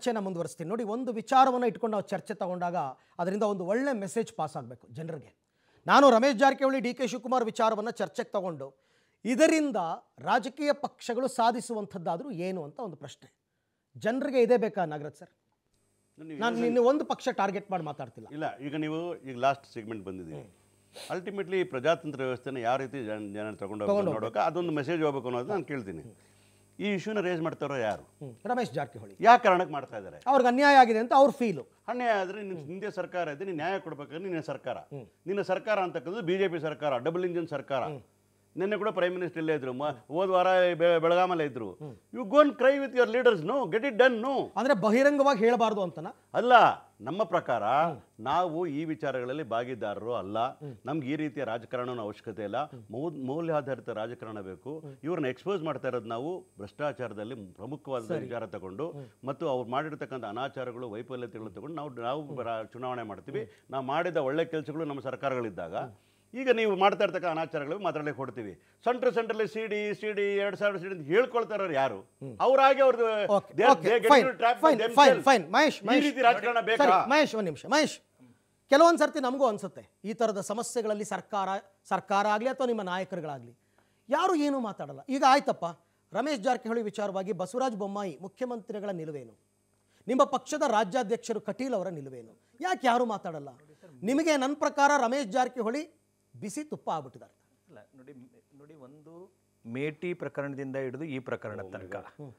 ಚರ್ಚೆನ ಮುಂದುವರಿಸ್ತೀನಿ ನೋಡಿ ಒಂದು ವಿಚಾರವನ್ನು ಇಟ್ಕೊಂಡು ನಾವು ಚರ್ಚೆ ತಗೊಂಡಾಗ ಅದರಿಂದ ಒಂದು ಒಳ್ಳೆ ಮೆಸೇಜ್ ಪಾಸ್ ಆಗಬೇಕು ಜನರಿಗೆ ನಾನು ರಮೇಶ್ ಜಾರಕಿಹೊಳಿ ಡಿ ಕೆ ಶಿವಕುಮಾರ್ ವಿಚಾರವನ್ನು ಚರ್ಚೆಗೆ ತಗೊಂಡು ಇದರಿಂದ ರಾಜಕೀಯ ಪಕ್ಷಗಳು ಸಾಧಿಸುವಂಥದ್ದಾದರೂ ಏನು ಅಂತ ಒಂದು ಪ್ರಶ್ನೆ ಜನರಿಗೆ ಇದೇ ಬೇಕಾ ನಾಗರಾಜ್ ಸರ್ ನೀವು ನಾನು ನಿನ್ನೆ ಒಂದು ಪಕ್ಷ ಟಾರ್ಗೆಟ್ ಮಾಡಿ ಮಾತಾಡ್ತಿಲ್ಲ ಇಲ್ಲ ಈಗ ನೀವು ಈಗ ಲಾಸ್ಟ್ ಸೆಗ್ಮೆಂಟ್ ಬಂದಿದ್ದೀವಿ ಅಲ್ಟಿಮೇಟ್ಲಿ ಪ್ರಜಾತಂತ್ರ ವ್ಯವಸ್ಥೆನ ಯಾವ ರೀತಿ ಜನ ಜನ ತಗೊಂಡು ನೋಡೋಕೆ ಅದೊಂದು ಮೆಸೇಜ್ ಹೋಗ್ಬೇಕು ಅನ್ನೋದು ನಾನು ಕೇಳ್ತೀನಿ ಈ ಇಶ್ಯೂನ ರೇಸ್ ಮಾಡ್ತಾರೋ ಯಾರು ಹ್ಮ್. ರಮೇಶ್ ಜಾರಕಿಹೊಳಿ ಯಾವ ಕಾರಣಕ್ಕೆ ಮಾಡ್ತಾ ಇದ್ದಾರೆ ಅವ್ರಿಗೆ ಅನ್ಯಾಯ ಆಗಿದೆ ಅಂತ ಅವ್ರ ಫೀಲು ಅನ್ಯಾಯ ಆದರೆ ನಿನ್ನ ಹಿಂದೆ ಸರ್ಕಾರ ಇದೆ ನೀನು ನ್ಯಾಯ ಕೊಡ್ಬೇಕಾದ್ರೆ ನಿನ್ನ ಸರ್ಕಾರ ನಿನ್ನ ಸರ್ಕಾರ ಅಂತಕ್ಕಂಥದ್ದು ಬಿ ಜೆ ಪಿ ಸರ್ಕಾರ ಡಬಲ್ ಇಂಜಿನ್ ಸರ್ಕಾರ ನಿನ್ನೆ ಕೂಡ ಪ್ರೈಮ್ ಮಿನಿಸ್ಟರ್ ಇಲ್ಲೇ ಇದ್ರು ಮ- ಹೋದ ವಾರ ಬೆ- ಬೆಳಗಾಮಲ್ಲೇ ಇದ್ರು you gone cry with your leaders no get it done no ಅಂದರೆ ಬಹಿರಂಗವಾಗಿ ಹೇಳಬಾರ್ದು ಅಂತನಾ ಅಲ್ಲ ನಮ್ಮ ಪ್ರಕಾರ ನಾವು ಈ ವಿಚಾರಗಳಲ್ಲಿ ಭಾಗಿದಾರರು ಅಲ್ಲ ನಮ್ಗೆ ಈ ರೀತಿಯ ರಾಜಕಾರಣನ ಅವಶ್ಯಕತೆ ಇಲ್ಲ ಮೌ- ಮೌಲ್ಯಾಧಾರಿತ ರಾಜಕಾರಣ ಬೇಕು ಇವ್ರನ್ನ ಎಕ್ಸ್ಪೋಸ್ ಮಾಡ್ತಾ ಇರೋದು ನಾವು ಭ್ರಷ್ಟಾಚಾರದಲ್ಲಿ ಪ್ರಮುಖವಾದ ವಿಚಾರ ತಗೊಂಡು ಮತ್ತು ಅವ್ರು ಮಾಡಿರ್ತಕ್ಕಂಥ ಅನಾಚಾರಗಳು ವೈಫಲ್ಯತೆಗಳು ತಗೊಂಡು ನಾವು ನಾವು ರಾ- ಚುನಾವಣೆ ಮಾಡ್ತೀವಿ ನಾವು ಮಾಡಿದ ಒಳ್ಳೆ ಕೆಲಸಗಳು ನಮ್ಮ ಸರ್ಕಾರಗಳಿದ್ದಾಗ ಈಗ ನೀವು ಮಾಡ್ತಾ ಇರ್ತಕ್ಕ ಅನಾಚಾರಗಳು ಮಾತಾಡಲಿಕ್ಕೆ ಕೊಡ್ತೀವಿ ಸೆಂಟ್ರ್ ಸೆಂಟ್ರಲ್ಲಿ ಸಿ ಡಿ ಸಿ ಡಿ ಎರಡು ಸಾವಿರ ಸಿ ಡಿ ಅಂತ ಹೇಳ್ಕೊಳ್ತಾ ಇರೋರು ಯಾರು ಅವರಾಗಿ ಅವ್ರದ್ದು okay they- okay they get fine into trap by fine fine themselves. Fine Mahesh ಈ ಮಹೇಶ್ ರೀತಿ ರಾಜಕಾರಣ ಸರಿ ಬೇಕಾ ಮಹೇಶ್ ಒಂದು ನಿಮಿಷ ಮಹೇಶ್ ಕೆಲವೊಂದು ಸರ್ತಿ ನಮಗೂ ಅನಿಸುತ್ತೆ ಈ ಥರದ ಸಮಸ್ಯೆಗಳಲ್ಲಿ ಸರ್ಕಾರ ಸರ್ಕಾರ ಆಗಲಿ ಅಥವಾ ನಿಮ್ಮ ನಾಯಕರುಗಳಾಗಲಿ ಯಾರು ಏನೂ ಮಾತಾಡಲ್ಲ ಈಗ ಆಯ್ತಪ್ಪ ರಮೇಶ್ ಜಾರಕಿಹೊಳಿ ವಿಚಾರವಾಗಿ ಬಸವರಾಜ ಬೊಮ್ಮಾಯಿ ಮುಖ್ಯಮಂತ್ರಿಗಳ ನಿಲುವೇನು ನಿಮ್ಮ ಪಕ್ಷದ ರಾಜ್ಯಾಧ್ಯಕ್ಷರು ಕಟೀಲ್ ಅವರ ನಿಲುವೇನು ಯಾಕೆ ಯಾರು ಮಾತಾಡಲ್ಲ ನಿಮಗೆ ನನ್ನ ಪ್ರಕಾರ ರಮೇಶ್ ಜಾರಕಿಹೊಳಿ ಬಿಸಿ ತುಪ್ಪ ಆಗ್ಬಿಟ್ಟಿದ್ದಾರೆ ಅಲ್ಲ ನೋಡಿ ನೋಡಿ ಒಂದು ಮೇಟಿ ಪ್ರಕರಣದಿಂದ ಹಿಡಿದು ಈ ಪ್ರಕರಣ ತನಕ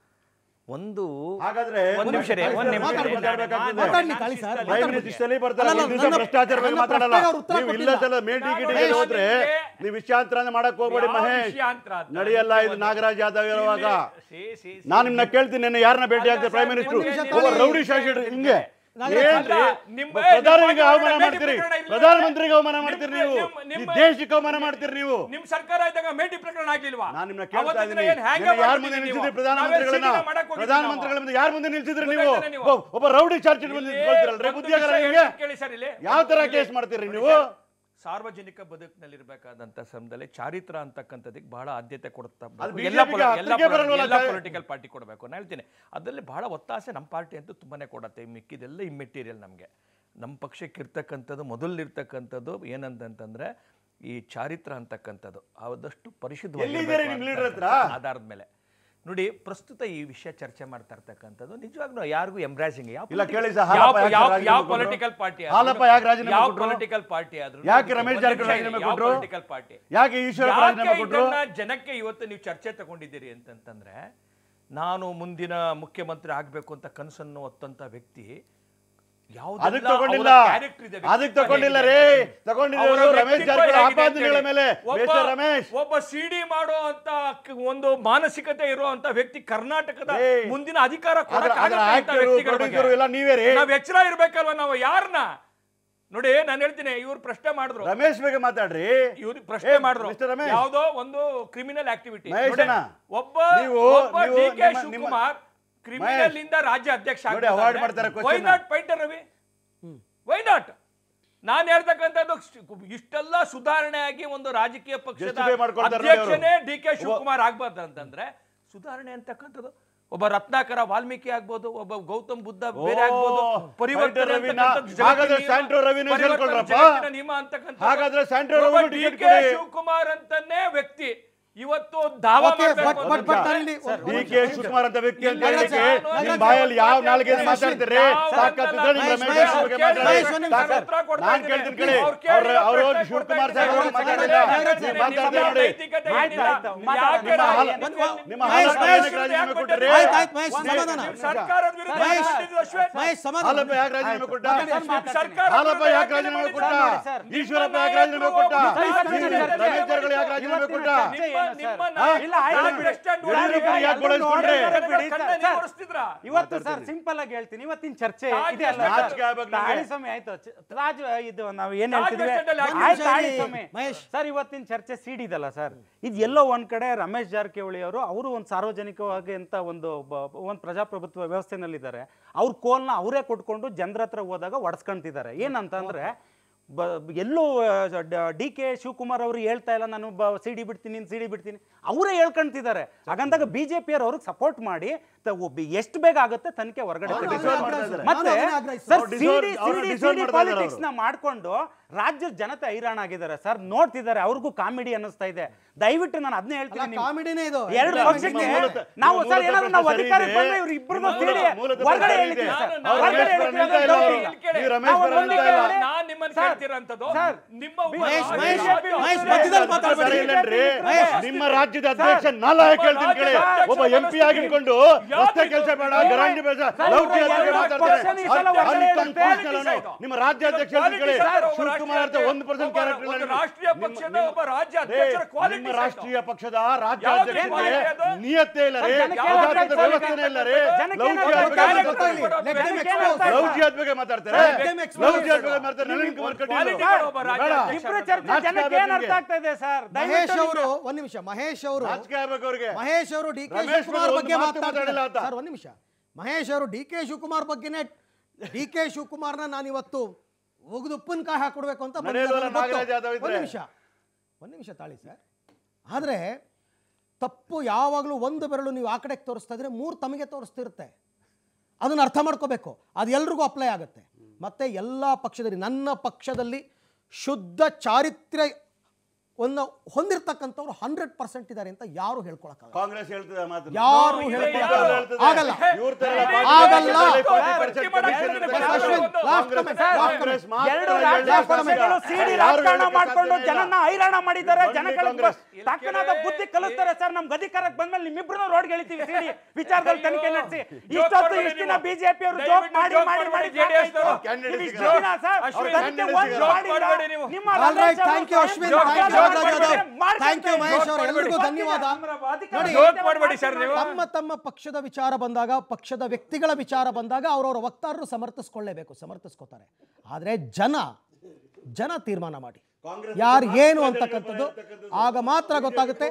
ಒಂದು ಹಾಗಾದ್ರೆ ಒಂದ್ ನಿಮಿಷ ರೀ, ಒಂದ್ ನಿಮಿಷ ರೀ. ಮಾತಾಡ್ಬೇಕಾಗ್ತದೆ. ಮಾತಾಡ್ಲಿ ಕಾಳಿ ಸರ್ ಪ್ರೈಮ್ ಮಾತಾಡ್ಲಿ. ಮಿನಿಸ್ಟರ್ ಇಷ್ಟಲ್ಲಿ ಬರ್ತಾರೆ, ಅಲ್ಲ, ಒಂದ್ ದಿವ್ಸ ನನ್ನ- ಭ್ರಷ್ಟಾಚಾರ ಬಗ್ಗೆ ನನ್ನ ಮಾತಾಡಲ್ಲ ಪ್ರಶ್ನೆಗೆ ಅವ್ರು ಉತ್ತರ ನೀವು ಕೊಟ್ಟಿಲ್ಲ. ಇಲ್ಲ ಸಲ ಮೇಟಿ ಗಿಟಿಗೆ ನಾನು ಹೋದ್ರೆ ನಿಮ್ಗೆ ನೀವು ವಿಷಯಾಂತರ ಮಾಡಕ್ ಹೋಗ್ಬೇಡಿ ಯಾವ ಮಹೇಶ್ ವಿಷಯಾಂತರ ಅಂತ? ನಡೆಯಲ್ಲ ಇದು ನಾಗರಾಜ್ ಯಾದವ್ ಇರುವಾಗ ಸಿ, ಸಿ, ಸಿ. ನಾನು ನಿಮ್ನ ಕೇಳ್ತೀನಿ ನಿನ್ನೆ ಯಾರನ್ನ ಭೇಟಿ ಆಗ್ತದೆ ಪ್ರೈಮ್ ಮಿನಿಸ್ಟರ್ ನಿಮಿಷ ಒಬ್ಬ ತಾಳಿ. ರೌಡಿ ಶಾಸಕರು ಹಿಂಗೆ ನಾಗರಾಜ್ ಏನ್ರಿ ನಿಮ್ಮ- ಪ್ರಧಾನಿಗೆ ನಿಮ್ಮ ಅವಮಾನ ಮೇಟಿ ಮಾಡ್ತೀರಿ ಪ್ರಕರಣ ಇಲ್ಲ. ಪ್ರಧಾನಮಂತ್ರಿಗೆ ಅವಮಾನ ಮಾಡ್ತೀರಿ ನಿಮ್ಮ- ನೀವು ನಿಮ್ಮ- ಈ ನಿಮ್ಮ- ದೇಶಕ್ಕೆ ಅವಮಾನ ಮಾಡ್ತೀರಿ ನೀವು ನಿಮ್ ಸರ್ಕಾರ ಇದ್ದಾಗ ಮೇಟಿ ಪ್ರಕರಣ ಆಗ್ಲಿಲ್ವಾ ನಾನು ನಿಮ್ನ ಕೇಳ್ತಾ ಅವತ್ತಿನ ಇದ್ದೀನಿ ಏನ್ ಹ್ಯಾಂಗ ಯಾರ ಮಾಡ್ಬಿಟ್ಟಿದ್ದೀರಿ ಮುಂದೆ ನೀವು? ನಿಲ್ಸಿದ್ರಿ ನಾವೇ ಪ್ರಧಾನಮಂತ್ರಿಗಳನ್ನ ಸಿಟಿನ ಮಾಡಕ್ ಹೋಗಿದ್ವಿ ಪ್ರಧಾನಮಂತ್ರಿಗಳ ನಾವು. ಮುಂದೆ ಯಾರ ಮುಂದೆ ನಿಲ್ಸಿದ್ರಿ ನೀವು ಗೊತ್ತಾಯ್ತಾನೆ ನೀವು? ಒಬ್ಬ- ಒಬ್ಬ ರೌಡಿ ಚಾರ್ಜ್ ಮುಂದೆ ಇಲ್ಲಿ ನಿಂತ್ಕೊಳ್ತೀರಲ್ರಿ ಒಂದು ಬುದ್ಧಿ ಆಗಲ್ಲ ವಿಷಯ ನಿಮ್ಗೆ ಹೇಳ್ತೀನಿ ಕೇಳಿ ಸರ್ ಇಲ್ಲಿ. ಯಾವ ತರ ಇಲ್ಲಿ- ಕೇಸ್ ಮಾಡ್ತೀರಿ ನೋಡಿ ನೀವು ಸರ್, ಸಾರ್ವಜನಿಕ ಬದುಕಿನಲ್ಲಿರ್ಬೇಕಾದಂತ ಸಮಯದಲ್ಲಿ ಚಾರಿತ್ರ ಅಂತಕ್ಕಂಥದ್ದಕ್ಕೆ ಬಹಳ ಆದ್ಯತೆ ಕೊಡ್ತಾ ಅದು ಬೇಕು. ಎಲ್ಲ BJP ಗೆ ಪೊಲ- ಹತ್ತಿಗೆ ಎಲ್ಲ ಪೊಲ- ಬರಲ್ವಲ್ಲ ಎಲ್ಲ ಸರ್? ಪೊಲಿಟಿಕಲ್ ಪಾರ್ಟಿ ಕೊಡಬೇಕು ನಾನು ಹೇಳ್ತೀನಿ ಅದರಲ್ಲಿ ಬಹಳ ಒತ್ತಾಸೆ ನಮ್ಮ ಪಾರ್ಟಿ ಅಂತೂ ತುಂಬಾನೇ ಕೊಡತ್ತೆ ಮಿಕ್ಕಿದೆಲ್ಲ ಇಮ್ಮೆಟೀರಿಯಲ್ ನಮಗೆ ನಮ್ಮ ಪಕ್ಷಕ್ಕೆ ಇರ್ತಕ್ಕಂಥದ್ದು ಮೊದಲಿರ್ತಕ್ಕಂಥದ್ದು ಏನಂತಂತಂದ್ರೆ ಈ ಚಾರಿತ್ರ ಅಂತಕ್ಕಂಥದ್ದು ಆದಷ್ಟು ಎಲ್ಲಿದ್ದೀರಿ ನಿಮ್ leader ಹತ್ರ? ಆಧಾರದ ಮೇಲೆ ನೋಡಿ ಪ್ರಸ್ತುತ ಈ ವಿಷಯ ಚರ್ಚೆ ಮಾಡ್ತಾ ಇರ್ತಕ್ಕಂಥದ್ದು ನಿಜವಾಗ್ಲೂ ಯಾರಿಗೂ ಎಂಬ್ರಾಸಿಂಗ್ ಯಾವ ಇಲ್ಲ ಕೇಳಿ political- ಸರ್, ಹಾಲಪ್ಪ ಯಾವ- ಯಾಕೆ ಯಾವ- ರಾಜೀನಾಮೆ ಯಾವ ಕೊಟ್ರು? ಪೊಲಿಟಿಕಲ್ ಪಾರ್ಟಿ ಹಾಲಪ್ಪ ಯಾಕೆ ರಾಜೀನಾಮೆ ಯಾವ ಕೊಟ್ರು? ಪೊಲಿಟಿಕಲ್ ಪಾರ್ಟಿ ಆದ್ರೂ ಯಾಕೆ ರಮೇಶ್ ಜಾರಕಿಹೊಳಿ ರಾಜೀನಾಮೆ ಕೊಟ್ರು? ಪೊಲಿಟಿಕಲ್ ಪಾರ್ಟಿ ಯಾಕೆ ಈಶ್ವರ ರಾಜೀನಾಮೆ ಕೊಟ್ರು ಜನಕ್ಕೆ ಇವತ್ತು ನೀವು ಚರ್ಚೆ ತಗೊಂಡಿದ್ದೀರಿ ಅಂತಂತಂದ್ರೆ ನಾನು ಮುಂದಿನ ಮುಖ್ಯಮಂತ್ರಿ ಆಗ್ಬೇಕು ಅಂತ ಕನಸನ್ನು ಹೊತ್ತಂತ ವ್ಯಕ್ತಿ ಯಾವುದೆಲ್ಲ ಅದಕ್ಕೆ ತಗೊಂಡಿಲ್ಲ ಅವರ character ಇದೆ, ಅದಕ್ಕೆ ವ್ಯಕ್ತಿತ್ವ ತಗೊಂಡಿಲ್ಲ ಹೇಗಿದೆ ರೀ ಅಂತ. ತಗೊಂಡಿರೋದು ಅವರ ರಮೇಶ್ ವ್ಯಕ್ತಿತ್ವ ಜಾರಕಿಹೊಳಿ ಹೇಗಿದೆ ಆಪಾದನೆಗಳ ಅಂತೇಳಿ. ಮೇಲೆ ಒಬ್ಬ- ಮಿಸ್ಟರ್ ರಮೇಶ್ ಒಬ್ಬ ಸಿಡಿ ಮಾಡೋ ಅಂತ ಕ- ಒಂದು ಮಾನಸಿಕತೆ ಇರುವಂತ ವ್ಯಕ್ತಿ ಕರ್ನಾಟಕದ ಏ, ಮುಂದಿನ ಅಧಿಕಾರ ಅದ್ರ- ಕೊಡಕ್ಕಾಗತ್ತೆ ಅದ್ರ ಅಂತ actor, ವ್ಯಕ್ತಿಗಳ producer ಬಗ್ಗೆ. ಎಲ್ಲ ನೀವೇ ರೀ. ನಾವ್ ಎಚ್ಚರ ಇರ್ಬೇಕಲ್ವಾ ನಾವು ಯಾರನ್ನ ನೋಡಿ ನಾನು ಹೇಳ್ತೀನಿ ಇವ್ರು ಪ್ರಶ್ನೆ ಮಾಡಿದ್ರು ರಮೇಶ್ ಬಗ್ಗೆ ಮಾತಾಡ್ರಿ ಇವ್ರು ಪ್ರಶ್ನೆ ಏ, ಮಾಡಿದ್ರು ಮಿಸ್ಟರ್ ರಮೇಶ್. ಯಾವುದೋ ಒಂದು ಕ್ರಿಮಿನಲ್ ಆಕ್ಟಿವಿಟಿ ಮಹೇಶ್ ಅಣ್ಣ, ಒಬ್ಬ ನೀವು- ಒಬ್ಬ ನೀವು ಡಿ ಕೆ ನಿಮ್ಮ- ಶಿವಕುಮಾರ್ ಕ್ರಿಮಿನಲ್ ಇಂದ ರಾಜ್ಯ ಅಧ್ಯಕ್ಷ ನೋಡಿ, avoid ಮಾಡ್ತಾರೆ ವೈ question ನ. Not painter Ravi why not ನಾನು ಹೇಳ್ತಕ್ಕಂಥದ್ದು ಇಷ್ಟೆಲ್ಲ ಸುಧಾರಣೆ ಆಗಿ ಒಂದು ರಾಜಕೀಯ ಪಕ್ಷದ Justify ಮಾಡ್ಕೊಳ್ತಾರೆ ನೋಡಿ ಅವ್ರು. ಅಧ್ಯಕ್ಷನೇ ಡಿ ಕೆ ಶಿವಕುಮಾರ್ ಆಗ್ಬಾರ್ದು ಅಂತಂದ್ರೆ ಸುಧಾರಣೆ ಅಂತಕ್ಕಂಥದ್ದು ಒಬ್ಬ ರತ್ನಾಕರ ವಾಲ್ಮೀಕಿ ಆಗ್ಬೋದು ಒಬ್ಬ ಗೌತಮ್ ಬುದ್ಧ ಬೇರೆ ಓ, ಆಗ್ಬೋದು ಪರಿವರ್ತನೆ ಫೈಟರ್ ರವಿನ- ಅಂತಕ್ಕಂಥದ್ದು ಜಗತ್ತಿನ ಹಾಗಾದ್ರೆ ನಿಯಮ, ಸ್ಯಾಂಟ್ರೋ ರವಿನ ಪರಿವರ್ತನೆ ಹೇಳ್ಕೊಳ್ರಪ್ಪ. ಜಗತ್ತಿನ ನಿಯಮ ಅಂತಕ್ಕಂಥದ್ದು. ಹಾಗಾದ್ರೆ ಸ್ಯಾಂಟ್ರೋ ಒಬ್ಬ ರವಿಗೂ ಟಿಕೆಟ್ ಡಿ ಕೆ ಕೊಡಿ. ಶಿವಕುಮಾರ್ ಅಂತಾನೆ ವ್ಯಕ್ತಿ ಇವತ್ತು ದಾವಾ Okay, ಮಾಡ್ಬೇಕು but- but- but ಅಂತಂದ್ರೆ- ಅಲ್ಲಿ ಒಂದು- ಡಿ ಕೆ ಶಿವಕುಮಾರ್ ಅಂತ ವ್ಯಕ್ತಿ ಅಂತ ಇಲ್ಲ, ಹೇಳಿಕ್ಕೆ ನಾನು- ನಿಮ್ ನಾನು- ಬಾಯಲ್ಲಿ ಯಾವ ನಾನು- ನಾಲ್ಗೆ ನಾನು- ಮಾತಾಡ್ತೀರಿ ಯಾವ ತಾಕತ್ತಿದ್ರೆ ನಿಮ್ ಮಹೇಶ್, ರಮೇಶ್ ಮಹೇಶ್ ಬಗ್ಗೆ ಅವ್ರು ಮಾತಾಡಿ ಕೇಳಿ, ನಾನು ತಾಕತ್- ಉತ್ತರ ಕೊಡ್ತಾ ನಾನ್ ಇದ್ದೀನಿ. ಕೇಳ್ತೀನಿ ಕೇಳಿ ಅವ್ರು ಕೇಳಿ, ಅವ್ರು ಪ್ರಶ್ನೆ ಅವ್ರು ಶಿವಕುಮಾರ್ ಕೊಡ್ತಾ ಸಾಹೇಬ್ ಇದ್ದೀನಿ. ಮಾತಾಡಿಲ್ಲ ಮಾತಾಡಿ, ನೀವು ನಿಮ್ಮ ಮಾತಾಡ್ತಾ ನೋಡಿ ನೈತಿಕತೆ ಆಯ್ತು, ಏನಿಲ್ಲ. ಆಯ್ತು, ಯಾಕೆ ಮಾತಾಡಿ. ನಿಮ್ಮ ಹಾಲ- ರಾಜಕೀಯ- ನಿಮ್ಮ ಮಹೇಶ್, ಹಾಲಪ್ಪ ಮಹೇಶ್ ಏನಕ್ಕೆ ರಾಜೀನಾಮೆ ಯಾಕೆ ಕೊಟ್ರಿ? ಕೊಟ್ಟಿರಿ? ಆಯ್ತು, ಆಯ್ತು, ಮಹೇಶ್, ಸಮಾಧಾನ. ನಿಮ್ಮ ಸರ್ಕಾರದ ವಿರುದ್ಧ ಮಹೇಶ್, ಮಾತಾಡಿದ್ದು ಅಶ್ವಥ್. ಮಹೇಶ್ ಸಮಾಧಾನ ಹಾಲಪ್ಪ ಯಾಕೆ ರಾಜೀನಾಮೆ ಕೊಟ್ಟ ಸರ್ಕಾರ ಹಾಲಪ್ಪ ಯಾಕೆ ರಾಜೀನಾಮೆ ಕೊಟ್ಟ ನೋಡಿ ಸರ್, ಈಶ್ವರಪ್ಪ ಯಾಕೆ ರಾಜೀನಾಮೆ ಕೊಟ್ಟ ಸರಿ, ಸರಿ, ಸರಿ, ಸರಿ, ಸರಿ. ರಮೇಶ್ ಜಾರಕಿಹೊಳಿ ಯಾಕೆ ರಾಜೀನಾಮೆ ಕೊಟ್ಟ ನಿಮ್ಮ- ನಿಮ್ಮ ಹಾ? ನಾಯಕ- ಇಲ್ಲ, ಆಯ್ತು ನಾಯಕ ಬಿಡಿ. ಎಷ್ಟೊಂದು ಯಡಿಯೂರಪ್ಪ ನೋಡಿ, ಯಾಕೆ ಬಳಸ್ಕೊಂಡ್ರೆ? ಬಿಡಿ, ಕಣ್ಣ ಸರ್, ನೀವು ಸರ್. ಒರೆಸ್ತಿದ್ರಾ? ಇವತ್ತು ಸರ್ ಸಿಂಪಲ್ ಆಗಿ ಹೇಳ್ತೀನಿ ಇವತ್ತಿನ ಚರ್ಚೆ ತಾಜ್ ಇದೆ ಅಲ್ಲ ವೆಸ್ಟ್ ನಾಚಿಕೆ ಆಗ್ಬೇಕು ನಿಮ್ಗೆ. ತಾಳಿ ಸಮಯ ಆಯ್ತು ಚ- ತಾಜ್ ಇದು ನಾವು ಏನ್ ತಾಜ್ ಹೇಳ್ತಿದ್ವಿ ವೆಸ್ಟ್ ಅಲ್ಲಿ ಒಂದು ಆಯ್ತು, ನಿಮಿಷ ತಾಳಿ ಇರಿ. ಸಮಯ ಮಹೇಶ್. ಸರ್ ಇವತ್ತಿನ ಚರ್ಚೆ ಸಿಡಿದಲ್ಲ ಸರ್ ಇದು ಎಲ್ಲೋ ಒಂದ್ ಕಡೆ ರಮೇಶ್ ಜಾರಕಿಹೊಳಿ ಅವರು ಅವರು ಒಂದು ಸಾರ್ವಜನಿಕವಾಗಿ ಅಂತ ಒಂದು ಒಂದು ಪ್ರಜಾಪ್ರಭುತ್ವ ವ್ಯವಸ್ಥೆನಲ್ಲಿದ್ದಾರೆ ಅವ್ರ ಕೋಲ್ನ ಅವರೇ ಕೊಟ್ಕೊಂಡು ಜನರ ಹತ್ರ ಹೋದಾಗ ಒಡ್ಸ್ಕೊಂತಿದ್ದಾರೆ ಏನಂತಂದ್ರೆ ಬ- ಎಲ್ಲೂ ಡಿ ಕೆ ಶಿವಕುಮಾರ್ ಅವರು ಹೇಳ್ತಾ ಇಲ್ಲ ನಾನು ಸಿ ಡಿ ಬಿಡ್ತೀನಿ ಸಿ ಡಿ ಬಿಡ್ತೀನಿ ಅವರೇ ಹೇಳ್ಕೊಂತಿದ್ದಾರೆ ಹಾಗಂದಾಗ ಬಿ ಜೆ ಪಿಯವ್ರು ಅವ್ರಿಗೆ ಸಪೋರ್ಟ್ ಮಾಡಿ ತ- ಒಬ್ಬ- ಎಷ್ಟು ಬೇಗ ಆಗುತ್ತೆ ತನಿಖೆ ಹೊರಗಡೆ ಅವ್ರು ತೆಗೀತಾರೆ. ಡಿಸೈಡ್ ಮಾಡ್ತಾ ಇದ್ದಾರೆ. ಮತ್ತೆ ನಾನು ಅದನ್ನೇ ಆಗ್ರಹಿಸ್ತೀನಿ. ಸರ್ ಅವ್ರು ಡಿಸೈಡ್- ಅವ್ರು ಡಿಸೈಡ್ ಮಾಡ್ತಾ ಇದ್ದಾರೆ ಪಾಲಿಟಿಕ್ಸ್ ನ ಮಾಡ್ಕೊಂಡು ರಾಜ್ಯದ ಜನತೆ ಹೈರಾಣ ಆಗಿದ್ದಾರೆ ಸರ್ ನೋಡ್ತಿದ್ದಾರೆ ಅವ್ರಿಗೂ ಕಾಮಿಡಿ ಅನ್ನಿಸ್ತಾ ಇದೆ ದಯವಿಟ್ಟು ನಾನು ಅದನ್ನೇ ಹೇಳ್ತೀನಿ ನಿಮ್ಗೆ. ಕಾಮಿಡಿನೇ ಇದು ಎರಡು ಇಲ್ಲ, ಪಕ್ಷಕ್ಕೆ ನಿಮ್ಮ ಮೂಲತ- ನಾವು ನಿಮ್ಮ ಸರ್ ಮೂಲತ ಏನಾದ್ರು ನಾವು ಪ್ರಶ್ನೆ ಅಧಿಕಾರಕ್ಕೆ ಸರಿ ಬಂದ್ರೆ ಇದೆ. ಇವ್ರು ಇಬ್ಬರನ್ನೂ ನಿಮ್ಮ ಸೇರಿ ಮೂಲತ ಹೊರಗಡೆ ಪ್ರಶ್ನೆ ಹೇಳ್ತೀವಿ ಇದೆ. ಸರ್ ಅವ್ರು ಹೊರಗಡೆ ರಮೇಶ್ ಹೇಳ್ತೀವಿ ಬರಂತ ಇಲ್ಲ ಅದನ್ನ ಅವ್ರು. ಡೌಟ್ ಇಲ್ಲ. ನೀವು ರಮೇಶ್ ನಾವು ಬರಂತ ಒಂದೇ ಇಲ್ಲ. ಕಡೆ- ನಾನ್ ನಿಮ್ಮನ್ನ ಸರ್, ಕೇಳ್ತಿರೋಂಥದ್ದು ಸರ್, ನಿಮ್ಮ ಬಿ- ಮಹೇಶ್, ಒಬ್ಬ ಮಹೇಶ್, ರಾಜ್ಯ- ಮಹೇಶ್, ಮಧ್ಯದಲ್ಲಿ ಮಾತಾಡ್ಬೇಡಿ. ಸರಿ ಇಲ್ಲೇನ್ರಿ? ಮಹೇಶ್, ನಿಮ್ಮ ರಾಜ್ಯದ ಅಧ್ಯಕ್ಷ ನಾಲಾಯ ಕೇಳ್ತೀನಿ ಕೇಳಿ ರಾಜ್ಯದ ಒಬ್ಬ ಎಂ ಪಿ ಆಗಿಟ್ಕೊಂಡು ಯಾವ್ದು ರಸ್ತೆ ಇದು? ಕೆಲಸ ಬೇಡ ಸರ್, ಗರಾಂಡಿ ಬೇಡ ಸರ್, ಲೌಕಿಕ ಇವ್ರು ಬಗ್ಗೆ ಎರಡು ಮಾತಾಡ್ತಾರೆ ಪರ್ಸನ್ ಈ ಸಲ ಹೊರಗಡೆ ಇರುತ್ತೆ. ನಿಮ್ಮ ರಾಜ್ಯಾಧ್ಯಕ್ಷ ಹೇಳ್ತೀನಿ ಕೇಳಿ ಶಿವಕುಮಾರ್ ಅಂತ ಒಂದು ಪರ್ಸೆಂಟ್ ಕ್ಯಾರೆಕ್ಟರ್ ಒಂದು ರಾಷ್ಟ್ರೀಯ ಪಕ್ಷದ ಒಬ್ಬ ರಾಜ್ಯ ಅಧ್ಯಕ್ಷರ qualities ನಿಮ್ಮ ಆಯ್ತು. ರಾಷ್ಟ್ರೀಯ ಪಕ್ಷದ ಯಾವ್ದು ರಾಜ್ಯಾಧ್ಯಕ್ಷರಿಗೆ quality ಅದು? ನಿಯತ್ತೆ ಇಲ್ಲ ರೀ ಜನಕ್ಕೆ ಪ್ರಜಾತಂತ್ರ ಏನಾಗ್ತಾ ಇದೆ? ವ್ಯವಸ್ಥೆನೇ ಇಲ್ಲ ರೀ ಜನಕ್ಕೆ ಲೌಕಿಕ ಏನಾಗ್ತಾ ಇದೆ? ಬಗ್ಗೆ ಮಾತಾಡ್ತಾರೆ. Let them ಜನಕ್ಕೆ expose. ಏನಾಗ್ತಾ ಇದೆ? ಲೌಕಿಕದ ಬಗ್ಗೆ ಮಾತಾಡ್ತಾರೆ Let them expose. ಲೌಕಿಕದ ಬಗ್ಗೆ ಮಾತಾಡ್ತಾರೆ ನಳಿನ್ ಕುಮಾರ್ ಕಟೀಲ್ Quality ಒಬ್ಬ ಬೇಡ. ರಾಜ್ಯಾಧ್ಯಕ್ಷ ಇಬ್ರು ಚರ್ಚೆ ನಾಚಿಕೆ ಜನಕ್ಕೆ ಏನ್ ಆಗ್ಬೇಕು ಅರ್ಥ ಆಗ್ತಾ ಇದೆ ಸರ್ ಮಹೇಶ್ ದಯವಿಟ್ಟು ಅವರು ಒಂದ್ ನಿಮಿಷ ಮಹೇಶ್ ಅವರು ನಾಚಿಕೆ ಆಗ್ಬೇಕು ಅವ್ರಿಗೆ ಮಹೇಶ್ ಅವರು ಡಿ ಕೆ ರಮೇಶ್ ಶಿವಕುಮಾರ್ ಒಂದು ಬಗ್ಗೆ ಮಾತು ಮಾತಾಡಿಲ್ಲ ಮಾತಾಡ್ತಾರೆ ಆತ. ಸರ್ ಒಂದ್ ನಿಮಿಷ ಮಹೇಶ್ ಅವರು ಡಿ ಕೆ ಶಿವಕುಮಾರ್ ಬಗ್ಗೆನೇ ಡಿ ಕೆ ಶಿವಕುಮಾರ್ನ ನಾನು ಇವತ್ತು ಒಗದು ಉಪ್ಪಿನಕಾಯಿ ಹಾಕೊಡ್ಬೇಕು ಅಂತ ಬಂದಿದ್ದಾರೆ ನಡೆಯೋದಲ್ಲ ನನಗೆ ಗೊತ್ತು. ನಾಗರಾಜ್ ಯಾದವ್ ಇದ್ರೆ. ಒಂದ್ ನಿಮಿಷ ಒಂದ್ ನಿಮಿಷ ತಾಳಿ ಸರ್ ಆದ್ರೆ ತಪ್ಪು ಯಾವಾಗಲೂ ಒಂದು ಬೆರಳು ನೀವು ಆ ಕಡೆಗೆ ತೋರಿಸ್ತಾ ಇದ್ರೆ ಮೂರು ತಮಗೆ ತೋರಿಸ್ತಿರುತ್ತೆ ಅದನ್ನು ಅರ್ಥ ಮಾಡ್ಕೋಬೇಕು ಅದು ಎಲ್ರಿಗೂ ಅಪ್ಲೈ ಆಗುತ್ತೆ ಮತ್ತೆ ಎಲ್ಲ ಪಕ್ಷದಲ್ಲಿ ನನ್ನ ಪಕ್ಷದಲ್ಲಿ ಶುದ್ಧ ಚಾರಿತ್ರ್ಯ ಒಂದು ಹೊಂದಿರತಕ್ಕಂಥವ್ರು ಹಂಡ್ರೆಡ್ ಪರ್ಸೆಂಟ್ ಇದ್ದಾರೆ ಅಂತ ಯಾರು ಹೇಳ್ಕೊಳಕ್ಕಾಗಲ್ಲ ಕಾಂಗ್ರೆಸ್ ಹೇಳ್ತದೆ ಆ ಮಾತನ್ನ. ಯಾರು ಇದೆ, ಹೇಳ್ಕೊಳಕ್ಕಾಗಲ್ಲ ಯಾರು ಹೇಳ್ತದೆ. ಆಗಲ್ಲ ಇವ್ರ ತರ ಆಗಲ್ಲ. ಪಾರ್ಟಿ ಪರ್ಸೆಂಟ್ ಕಮಿಷನ್ ಇರ್ತದೆ. Ashwin, last comment, last Congress comment. ಮಾತ್ರ ಎರಡು ಹೇಳಲಿಕ್ಕೆ ರಾಜ್ಯ ಸಾಧ್ಯ ಇಲ್ಲ. ಪಕ್ಷಗಳು ಸಿಡಿ ಯಾರು ರಾಜಕಾರಣ ಹೇಳಲಿಕ್ಕೆ ಮಾಡ್ಕೊಂಡು ಸಾಧ್ಯ ಇಲ್ಲ. ಜನನ ಹೈರಾಣ ಮಾಡಿದ್ದಾರೆ ಬಂದ್ಬಿಡಿ ಜನಗಳಿಗೆ ಕಾಂಗ್ರೆಸ್. ತಕ್ಕನಾದ ಬುದ್ಧಿ ಕಲಿಸ್ತಾರೆ ಸರ್ ನಮ್ಗೆ ಅಧಿಕಾರಕ್ಕೆ ಬಂದ್ಮೇಲೆ ನಿಮ್ಮಿಬ್ರು ರೋಡ್ ಎಳಿತೀವಿ ಸಿಡಿ ವಿಚಾರದಲ್ಲಿ ತನಿಖೆ ನಡೆಸಿ ಇಷ್ಟೊತ್ತು ಇಷ್ಟು ದಿನ ಬಿಜೆಪಿ ಅವರು ಜೋಕ್ ಮಾಡಿ ಮಾಡಿ ಮಾಡಿ ಸಾಕಾಯ್ತು. ಕ್ಯಾಂಡಿಡೇಟ್ ನೀವು ಇಷ್ಟು ಸಿಗಲ್ಲ. ದಿನ ಸರ್ ಅಶ್ವಿನ್, ತನಿಖೆ ಕ್ಯಾಂಡಿಡೇಟ್ ಒಂದು ಸಿಗಲ್ಲ. ಮಾಡಿಲ್ಲ. ಮಾಡಬೇಡಿ ನೀವು. ನಿಮ್ಮ All right, ರಮೇಶ್ ಅವರು thank you, Ashwin, joke thank you, ಮಾಡ್ಕೊಂಡು ನಾಗರಾಜ್ ಯಾದವ್. ಮಾಡ್ಕೊಂಡು Thank you, ಮಹೇಶ್ ಅವರು. ಮಾಡ್ಕೊಂಡು ಎಲ್ರಿಗೂ ಧನ್ಯವಾದ. ಅಧಿಕಾರ ನೋಡಿ, ಜೋಕ್ ಮಾಡ್ಬೇಡಿ ಸರ್ ನೀವು. ತಮ್ಮ ತಮ್ಮ ಪಕ್ಷದ ವಿಚಾರ ಬಂದಾಗ ಪಕ್ಷದ ವ್ಯಕ್ತಿಗಳ ವಿಚಾರ ಬಂದಾಗ ಅವರವರ ವಕ್ತಾರರು ಸಮರ್ಥಿಸ್ಕೊಳ್ಳೇಬೇಕು ಸಮರ್ಥಿಸ್ಕೋತಾರೆ ಆದರೆ ಜನ ಜನ ತೀರ್ಮಾನ ಮಾಡಿ ಕಾಂಗ್ರೆಸ್ ಯಾರು ಏನು ಮಾತ್ರ ಅಂತಕ್ಕಂಥದ್ದು ಅಂತಕ್ಕಂಥದ್ದು. ಆಗ ಮಾತ್ರ ಗೊತ್ತಾಗುತ್ತೆ